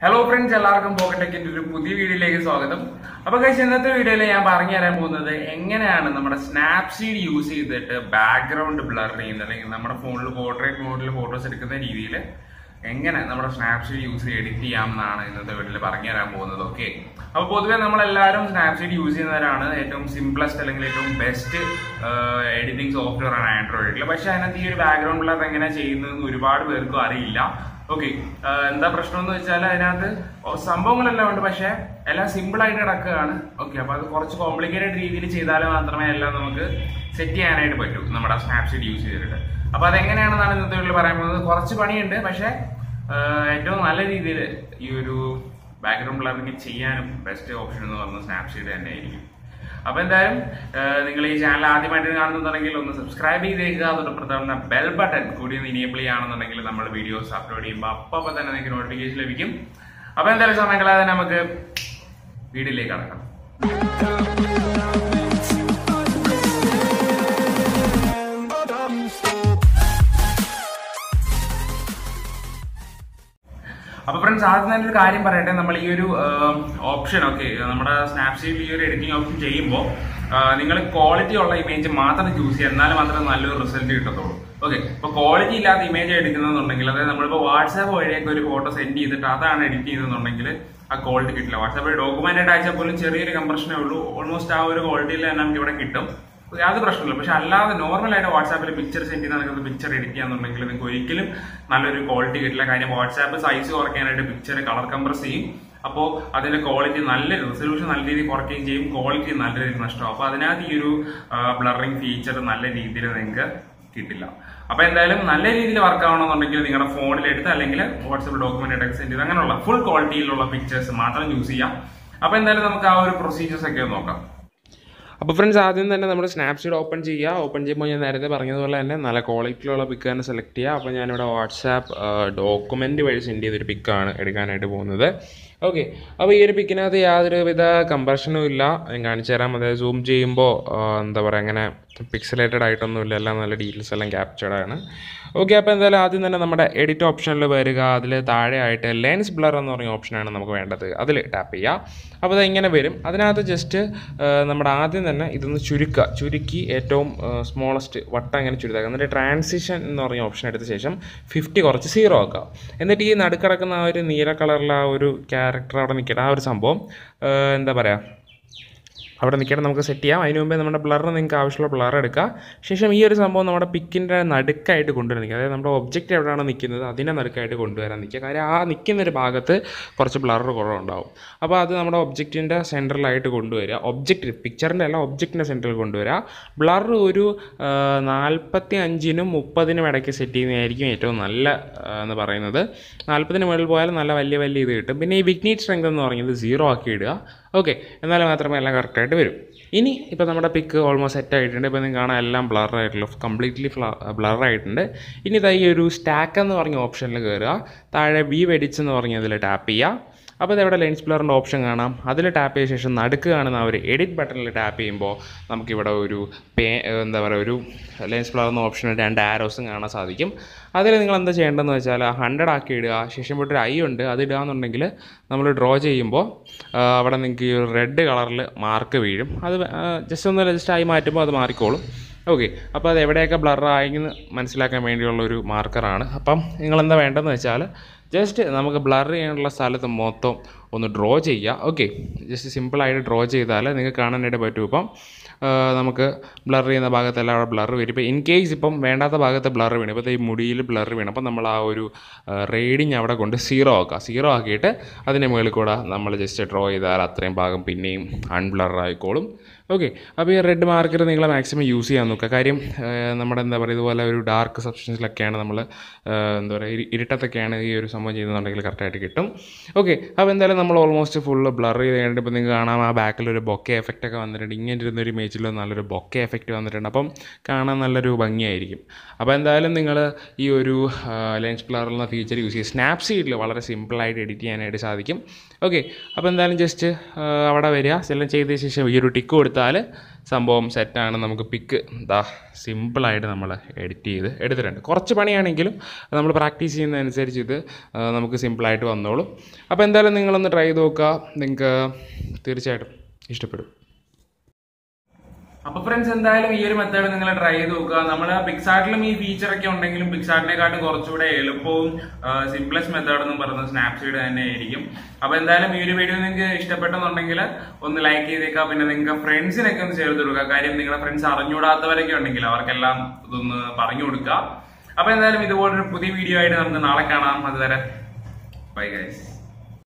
hello friends എല്ലാവർക്കും പോക്കറ്റെക്കിന്റെ ഒരു പുതിയ വീഡിയോയിലേക്ക് സ്വാഗതം അപ്പൊ കഴിച്ച് ഇന്നത്തെ വീഡിയോയിൽ ഞാൻ പറഞ്ഞു തരാൻ പോകുന്നത് എങ്ങനെയാണ് നമ്മുടെ സ്നാപ്സീഡ് യൂസ് ചെയ്തിട്ട് ബാക്ക്ഗ്രൗണ്ട് ബ്ലർ ചെയ്യുന്നത് അല്ലെങ്കിൽ നമ്മുടെ ഫോണിൽ പോർട്രേറ്റ് മോഡിൽ ഫോട്ടോസ് എടുക്കുന്ന രീതിയിൽ എങ്ങനെ നമ്മുടെ സ്നാപ്സീഡ് യൂസ് ചെയ്ത് എഡിറ്റ് ചെയ്യാം എന്നാണ് ഇന്നത്തെ വീഡിയോയിൽ പറഞ്ഞു തരാൻ പോകുന്നത് ഓക്കെ അപ്പൊ പൊതുവെ നമ്മളെല്ലാവരും സ്നാപ്സീഡ് യൂസ് ചെയ്യുന്നവരാണ് ഏറ്റവും സിംപ്ലസ്റ്റ് അല്ലെങ്കിൽ ഏറ്റവും ബെസ്റ്റ് എഡിറ്റിംഗ് സോഫ്റ്റ്വെയർ ആണ് ആൻഡ്രോയിഡിൽ പക്ഷെ അതിനകത്ത് ഈ ഒരു ബാക്ക്ഗ്രൗണ്ട് ബ്ലർ എങ്ങനെ ചെയ്യുന്നതെന്ന് ഒരുപാട് പേർക്കും അറിയില്ല ഓക്കെ എന്താ പ്രശ്നം എന്ന് വെച്ചാൽ അതിനകത്ത് സംഭവങ്ങളെല്ലാം ഉണ്ട് പക്ഷെ എല്ലാം സിമ്പിൾ ആയിട്ട് കിടക്കുകയാണ് ഓക്കെ അപ്പൊ അത് കുറച്ച് കോംപ്ലിക്കേറ്റഡ് രീതിയിൽ ചെയ്താൽ മാത്രമേ എല്ലാം നമുക്ക് സെറ്റ് ചെയ്യാനായിട്ട് പറ്റൂ നമ്മുടെ സ്നാപ്ഷീറ്റ് യൂസ് ചെയ്തിട്ട് അപ്പൊ അതെങ്ങനെയാണെന്നാണ് ഇന്നത്തെ വീട്ടിൽ പറയാൻ പോകുന്നത് കുറച്ച് പണിയുണ്ട് പക്ഷെ ഏറ്റവും നല്ല രീതിയിൽ ഈ ഒരു ബാക്ക്ഗ്രൗണ്ട് ബ്ലറിങ് ചെയ്യാനും ബെസ്റ്റ് ഓപ്ഷൻ എന്ന് പറയുന്നത് സ്നാപ്ഷീറ്റ് തന്നെ ആയിരിക്കും അപ്പൊ എന്തായാലും നിങ്ങൾ ഈ ചാനൽ ആദ്യമായിട്ട് കാണുന്നുണ്ടെങ്കിൽ ഒന്ന് സബ്സ്ക്രൈബ് ചെയ്തേക്കുക അതോടൊപ്പം ബെൽ ബട്ടൺ കൂടി ഒന്ന് ഇനേബിൾ ചെയ്യുകയാണെന്നുണ്ടെങ്കിൽ നമ്മൾ വീഡിയോസ് അപ്ലോഡ് ചെയ്യുമ്പോൾ അപ്പോൾ തന്നെ നിങ്ങൾക്ക് നോട്ടിഫിക്കേഷൻ ലഭിക്കും അപ്പൊ എന്തായാലും സമയം കളയാതെ നമുക്ക് വീഡിയോയിലേക്ക് കടക്കാം അപ്പൊ ഫ്രണ്ട്സ് ആദ്യം തന്നെ ഒരു കാര്യം പറയട്ടെ നമ്മൾ ഈ ഒരു ഓപ്ഷൻ ഓക്കെ നമ്മുടെ സ്നാപ്സീറ്റിൽ ഈ ഒരു എഡിറ്റിംഗ് ഓപ്ഷൻ ചെയ്യുമ്പോൾ നിങ്ങൾ ക്വാളിറ്റി ഉള്ള ഇമേജ് മാത്രം ചൂസ് ചെയ്യുക എന്നാൽ മാത്രമേ നല്ലൊരു റിസൾട്ട് കിട്ടത്തുള്ളൂ ഓക്കെ ഇപ്പൊ ക്വാളിറ്റി ഇല്ലാത്ത ഇമേജ് എടുക്കുന്നുണ്ടെങ്കിൽ അതായത് നമ്മളിപ്പോൾ വാട്സാപ്പ് വഴിയൊക്കെ ഒരു ഫോട്ടോ സെൻഡ് ചെയ്തിട്ട് അതാണ് എഡിറ്റ് ചെയ്യുന്നുണ്ടെങ്കിൽ ആ ക്വാളിറ്റി കിട്ടില്ല വാട്സാപ്പിൽ ഡോക്യുമെന്റ് ആയിട്ട് അയച്ചാൽ പോലും ചെറിയൊരു കംപ്രഷനേ ഉള്ളൂ ഓൾമോസ്റ്റ് ആ ഒരു ക്വാളിറ്റിയിൽ തന്നെ നമുക്ക് ഇവിടെ കിട്ടും യാതൊരു പ്രശ്നമില്ല പക്ഷെ അല്ലാതെ നോർമൽ ആയിട്ട് വാട്സാപ്പിൽ പിക്ചർ സെൻഡ് ചെയ്ത് നടക്കുന്ന പിക്ചർ എഡിറ്റ് ചെയ്യാന്നുണ്ടെങ്കിൽ നിങ്ങൾക്ക് ഒരിക്കലും നല്ലൊരു ക്വാളിറ്റി കിട്ടില്ല കാര്യം വാട്സാപ്പ് സൈസ് കുറയ്ക്കാനായിട്ട് പിക്ചർ കളർ കംപ്രസ് ചെയ്യും അപ്പോൾ അതിന്റെ ക്വാളിറ്റി നല്ല റെസൊല്യൂഷൻ നല്ല രീതിയിൽ കുറയ്ക്കുകയും ചെയ്യും ക്വാളിറ്റി നല്ല രീതിയിൽ നഷ്ടമാവും അപ്പോൾ അതിനകത്ത് ഈ ഒരു ബ്ലറിംഗ് ഫീച്ചർ നല്ല രീതിയിൽ നിങ്ങൾക്ക് കിട്ടില്ല അപ്പൊ എന്തായാലും നല്ല രീതിയിൽ വർക്ക് ആവണമെന്നുണ്ടെങ്കിൽ നിങ്ങളുടെ ഫോണിൽ എടുത്ത് അല്ലെങ്കിൽ വാട്സാപ്പ് ഡോക്യുമെന്റ് ആയിട്ട് സെൻഡ് ചെയ്ത് അങ്ങനെയുള്ള ഫുൾ ക്വാളിറ്റിയിലുള്ള പിക്ചേഴ്സ് മാത്രം യൂസ് ചെയ്യാം അപ്പൊ എന്തായാലും നമുക്ക് ആ ഒരു പ്രൊസീജിയേഴ്സ് ഒക്കെ ഒന്ന് നോക്കാം അപ്പോൾ ഫ്രണ്ട്സ് ആദ്യം തന്നെ നമ്മൾ സ്നാപ്സീഡ് ഓപ്പൺ ചെയ്യുക ഓപ്പൺ ചെയ്യുമ്പോൾ ഞാൻ നേരത്തെ പറഞ്ഞതുപോലെ തന്നെ നല്ല ക്വാളിറ്റിയിലുള്ള പിക്ക് തന്നെ സെലക്ട് ചെയ്യുക അപ്പോൾ ഞാനിവിടെ വാട്സാപ്പ് ഡോക്യുമെൻ്റ് വഴി സെൻഡ് ചെയ്തൊരു പിക്കാണ് എടുക്കാനായിട്ട് പോകുന്നത് ഓക്കെ അപ്പോൾ ഈ ഒരു പിക്കിനകത്ത് യാതൊരുവിധ കമ്പർഷനും ഇല്ല ഞാൻ കാണിച്ചു തരാം അതായത് സൂം ചെയ്യുമ്പോൾ എന്താ പറയുക അങ്ങനെ പിക്സലേറ്റഡ് ആയിട്ടൊന്നുമില്ല എല്ലാം നല്ല ഡീറ്റെയിൽസ് എല്ലാം ക്യാപ്ചർഡ് ആണ് ഓക്കെ അപ്പോൾ എന്തായാലും ആദ്യം തന്നെ നമ്മുടെ എഡിറ്റ് ഓപ്ഷനിൽ വരിക അതിൽ താഴെയായിട്ട് ലെൻസ് ബ്ലർ എന്ന് പറഞ്ഞ ഓപ്ഷനാണ് നമുക്ക് വേണ്ടത് അതിൽ ടാപ്പ് ചെയ്യുക അപ്പോൾ അത് ഇങ്ങനെ വരും അതിനകത്ത് ജസ്റ്റ് നമ്മുടെ ആദ്യം തന്നെ ഇതൊന്ന് ചുരുക്കുക ചുരുക്കി ഏറ്റവും സ്മോളസ്റ്റ് വട്ടം അങ്ങനെ ചുരുക്കുക എന്നിട്ട് ട്രാൻസിഷൻ എന്ന് പറഞ്ഞ ഓപ്ഷൻ എടുത്ത ശേഷം ഫിഫ്റ്റി കുറച്ച് സീറോ ആക്കുക എന്നിട്ട് ഈ നടുക്കിടക്കുന്ന ആ ഒരു നീല കളറിലെ ആ ഒരു ക്യാരക്ടർ അവിടെ നിൽക്കട്ടെ ആ ഒരു സംഭവം എന്താ പറയുക അവിടെ നിൽക്കട്ടെ നമുക്ക് സെറ്റ് ചെയ്യാം അതിന് മുമ്പേ നമ്മുടെ ബ്ലർ നിങ്ങൾക്ക് ആവശ്യമുള്ള ബ്ലർ എടുക്കുക ശേഷം ഈ ഒരു സംഭവം നമ്മുടെ പിക്കിൻ്റെ നടുക്കായിട്ട് കൊണ്ടുവരാൻ നിൽക്കുക അതായത് നമ്മുടെ ഒബ്ജക്റ്റ് എവിടെയാണ് നിൽക്കുന്നത് അതിനെ നടുക്കായിട്ട് കൊണ്ടുവരാൻ നിൽക്കുക കാര്യം ആ നിൽക്കുന്ന ഒരു ഭാഗത്ത് കുറച്ച് ബ്ലർ കുറവുണ്ടാവും അപ്പോൾ അത് നമ്മുടെ ഒബ്ജക്റ്റിൻ്റെ സെൻറ്ററിലായിട്ട് കൊണ്ടുവരിക ഒബ്ജക്റ്റ് പിക്ചറിൻ്റെ അല്ല ഒബ്ജക്റ്റിൻ്റെ സെൻറ്ററിൽ കൊണ്ടുവരിക ബ്ലർ ഒരു നാൽപ്പത്തി അഞ്ചിനും മുപ്പതിനും ഇടയ്ക്ക് സെറ്റ് ചെയ്യുന്നതായിരിക്കും ഏറ്റവും നല്ല എന്ന് പറയുന്നത് നാൽപ്പതിന് മുകളിൽ പോയാൽ നല്ല വലിയ വലിയ ഇത് കിട്ടും പിന്നെ ഈ വിഗ്നീറ്റ് സ്ട്രെങ്ത് എന്ന് പറയുന്നത് സീറോ ആക്കി ഇടുക ഓക്കെ എന്നാൽ മാത്രമേ എല്ലാം കറക്റ്റായിട്ട് വരും ഇനി ഇപ്പോൾ നമ്മുടെ പിക്ക് ഓൾമോസ്റ്റ് സെറ്റ് ആയിട്ടുണ്ട് ഇപ്പോൾ നിങ്ങൾക്ക് കാണാൻ എല്ലാം ബ്ലർ ആയിട്ടുള്ളൂ കംപ്ലീറ്റ്ലി ബ്ലർ ആയിട്ടുണ്ട് ഇനി ഇതാ ഈ ഒരു സ്റ്റാക്ക് എന്ന് പറഞ്ഞ ഓപ്ഷനിൽ കയറുക താഴെ വി വെഡിച്ച് എന്ന് പറഞ്ഞതിൽ ടാപ്പ് ചെയ്യുക അപ്പോൾ ഇതവിടെ ലെൻസ് ബ്ലറിൻ്റെ ഓപ്ഷൻ കാണാം അതിൽ ടാപ്പ് ചെയ്ത ശേഷം നടുക്ക് കാണുന്ന ആ ഒരു എഡിറ്റ് ബട്ടണിൽ ടാപ്പ് ചെയ്യുമ്പോൾ നമുക്കിവിടെ ഒരു പേ എന്താ പറയുക ഒരു ലെൻസ് ബ്ലർ എന്ന ഓപ്ഷനിൽ രണ്ട് ആരോസും കാണാൻ സാധിക്കും അതിൽ നിങ്ങൾ എന്താ ചെയ്യേണ്ടതെന്ന് വെച്ചാൽ ഹൺഡ്രഡ് ആക്കി ഇടുക ശേഷം പോയിട്ട് ഒരു ഐ ഉണ്ട് അത് ഇടുക എന്നുണ്ടെങ്കിൽ നമ്മൾ ഡ്രോ ചെയ്യുമ്പോൾ അവിടെ നിങ്ങൾക്ക് ഈ റെഡ് കളറിൽ മാർക്ക് വീഴും അത് ജസ്റ്റ് ഒന്ന് ജസ്റ്റ് ആയി മാറ്റുമ്പോൾ അത് മാറിക്കോളും ഓക്കെ അപ്പോൾ അത് എവിടെയൊക്കെ ബ്ലറായെന്ന് മനസ്സിലാക്കാൻ വേണ്ടിയുള്ള ഒരു മാർക്കറാണ് അപ്പം നിങ്ങൾ എന്താ വേണ്ടതെന്ന് വെച്ചാൽ ജസ്റ്റ് നമുക്ക് ബ്ലർ ചെയ്യാനുള്ള സ്ഥലത്ത് മൊത്തം ഒന്ന് ഡ്രോ ചെയ്യുക ഓക്കെ ജസ്റ്റ് സിമ്പിളായിട്ട് ഡ്രോ ചെയ്താൽ നിങ്ങൾക്ക് കാണാനായിട്ട് പറ്റും ഇപ്പം നമുക്ക് ബ്ലർ ചെയ്യുന്ന ഭാഗത്തെല്ലാം അവിടെ ബ്ലർ വരും ഇപ്പോൾ ഇൻ കേസ് ഇപ്പം വേണ്ടാത്ത ഭാഗത്ത് ബ്ലർ വീണ് ഇപ്പോൾ ഈ മുടിയിൽ ബ്ലർ വീണ് അപ്പം നമ്മൾ ആ ഒരു റേഡിങ് അവിടെ കൊണ്ട് സീറോ ആക്കുക സീറോ ആക്കിയിട്ട് അതിൻ്റെ മുകളിൽ കൂടെ നമ്മൾ ജസ്റ്റ് ഡ്രോ ചെയ്താൽ അത്രയും ഭാഗം പിന്നെയും അൺബ്ലർ ആയിക്കോളും ഓക്കെ അപ്പോൾ ഈ റെഡ് മാർക്കർ നിങ്ങൾ മാക്സിമം യൂസ് ചെയ്യാൻ നോക്കുക കാര്യം നമ്മുടെ എന്താ പറയുക ഇതുപോലെ ഒരു ഡാർക്ക് സബ്സ്റ്റൻസിലൊക്കെയാണ് നമ്മൾ എന്താ പറയുക ഇരുട്ടത്തൊക്കെയാണ് ഈ ഒരു സംഭവം ചെയ്യുന്നുണ്ടെങ്കിൽ കറക്റ്റായിട്ട് കിട്ടും ഓക്കെ അപ്പോൾ എന്തായാലും നമ്മൾ ഓൾമോസ്റ്റ് ഫുള്ള് ബ്ലർ ചെയ്ത് കഴിഞ്ഞിട്ട് ഇപ്പോൾ നിങ്ങൾക്ക് കാണാം ആ ബാക്കിൽ ഒരു ബൊക്കെ എഫക്റ്റ് ഒക്കെ വന്നിട്ടുണ്ട് ഇങ്ങനെ ഇരുന്ന ഒരു ഇമേജിൽ നല്ലൊരു ബൊക്കെ എഫക്റ്റ് വന്നിട്ടുണ്ട് അപ്പം കാണാൻ നല്ലൊരു ഭംഗിയായിരിക്കും അപ്പോൾ എന്തായാലും നിങ്ങൾ ഈ ഒരു ലെൻസ് ബ്ലർ എന്ന ഫീച്ചർ യൂസ് ചെയ്യുക സ്നാപ്സീഡിൽ വളരെ സിമ്പിളായിട്ട് എഡിറ്റ് ചെയ്യാനായിട്ട് സാധിക്കും ഓക്കെ അപ്പോൾ എന്തായാലും ജസ്റ്റ് അവിടെ വരിക സെലക്ട് ചെയ്ത ശേഷം ഈ ഒരു ടിക്ക് കൊടുത്ത് കൊടുത്താൽ സംഭവം സെറ്റാണ് നമുക്ക് പിക്ക് ഇതാ സിമ്പിളായിട്ട് നമ്മൾ എഡിറ്റ് ചെയ്ത് എടുത്തിട്ടുണ്ട് കുറച്ച് പണിയാണെങ്കിലും നമ്മൾ പ്രാക്ടീസ് ചെയ്യുന്നതനുസരിച്ച് ഇത് ആ, നമുക്ക് സിമ്പിളായിട്ട് വന്നോളും അപ്പോൾ എന്തായാലും നിങ്ങളൊന്ന് ട്രൈ ചെയ്ത് നോക്കുക നിങ്ങൾക്ക് തീർച്ചയായിട്ടും ഇഷ്ടപ്പെടും അപ്പൊ ഫ്രണ്ട്സ് എന്തായാലും ഈ ഒരു മെത്തേഡ് നിങ്ങൾ ട്രൈ ചെയ്ത് നോക്കുക നമ്മൾ പിക്സാർട്ടിലും ഈ ഫീച്ചർ ഒക്കെ ഉണ്ടെങ്കിലും പിക്സാർട്ടിനെക്കാട്ടും കുറച്ചുകൂടെ എളുപ്പവും സിംപ്ലസ്റ്റ് മെത്തേഡ് എന്നും പറയുന്നത് സ്നാപ്സീഡ് തന്നെ ആയിരിക്കും അപ്പൊ എന്തായാലും ഈ ഒരു വീഡിയോ നിങ്ങൾക്ക് ഇഷ്ടപ്പെട്ടെന്നുണ്ടെങ്കിൽ ഒന്ന് ലൈക്ക് ചെയ്തേക്കാം പിന്നെ നിങ്ങൾക്ക് ഫ്രണ്ട്സിനൊക്കെ ഒന്ന് ചേർത്ത് കൊടുക്കുക കാര്യം നിങ്ങളുടെ ഫ്രണ്ട്സ് അറിഞ്ഞുകൂടാത്തവരൊക്കെ ഉണ്ടെങ്കിൽ അവർക്കെല്ലാം ഇതൊന്ന് പറഞ്ഞു കൊടുക്കുക അപ്പൊ എന്തായാലും ഇതുപോലൊരു പുതിയ വീഡിയോ ആയിട്ട് നമുക്ക് നാളെ കാണാം അതുവരെ ബൈ ഗൈസ്